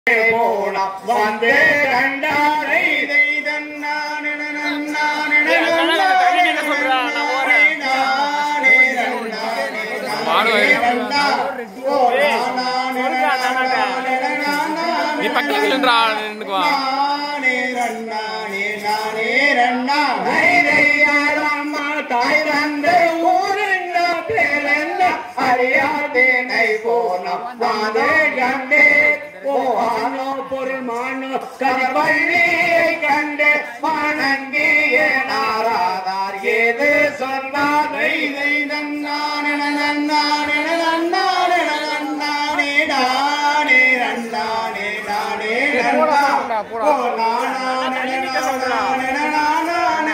போலாம் வந்து கண்டாரை நீ பக்கத்துல நின்றா நின்னுக்குவா தாய் தந்தை ஊருங்க பிறந்த அறியாதேனை போனோம் வாதே கண்டே போவானோ பொருள் மானோ கதிவள்ளியை கண்டே வணங்கிய நாராதார் ஏது சொன்னார் இதை நன்னானே நன்னானே நன்னானே நன்னானே நானே நன்னானே நானே நன்னா ஓ நானே நானே நானே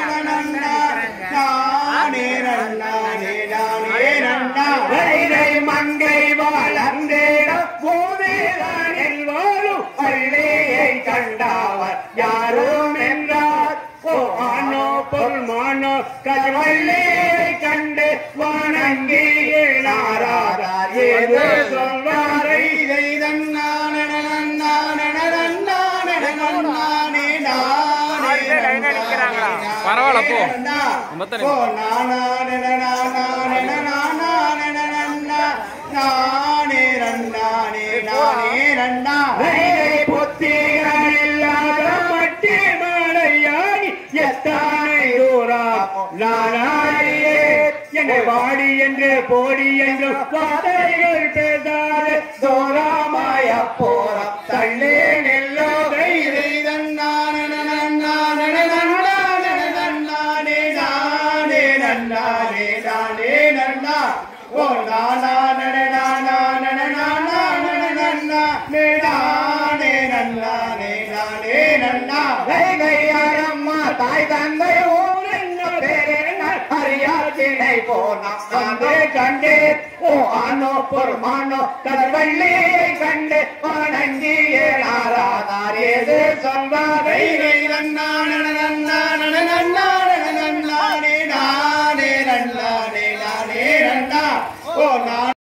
நானே நானே நானே நன்னா வைரை மங்கை வளர்ந்தேட பூவேதானில் வாழும் பள்ளியை கண்டாவர் யாரும் என்றார் ஓ ஆனோ பொருள் மானோ கதிவள்ளியை கண்டு வணங்கி நாராதார் ஏது சொல்வாரை இதை தன்னானே நன்னானே நன்னானே நானே நானே பரவாயில்ல போ மொத்தம் ஓ நானா நன நானா நன நானா நன நன்னா நானே நன்னானே நானே நன்னா வைகை பொத்திகள் இல்லாத மட்டி மலையாடி எத்தானை தூரம் நானாடியே என்னை வாடி என்று போடி என்று வாதைகள் பேசாது தூரமாய போறம் தள்ளி நெல்லோ தைரை தன்னான நன்னான நன்னான நன்னானே நானே நன்னானே நானே நன்னா ஓ நானா நன நானா நன நானா நன நன்னா நே நானே நன்னானே நானே நன்னா வைகையாரம்மா தாய் தந்தை ஓரென்ன பேரென்னால் அறியாதினை போனாம் வந்து கண்டே ஓ ஆனோ பொறுமானோ கதவள்ளியை கண்டு வணங்கிய நாராதார் ஏது சொல்வாரை நன்னான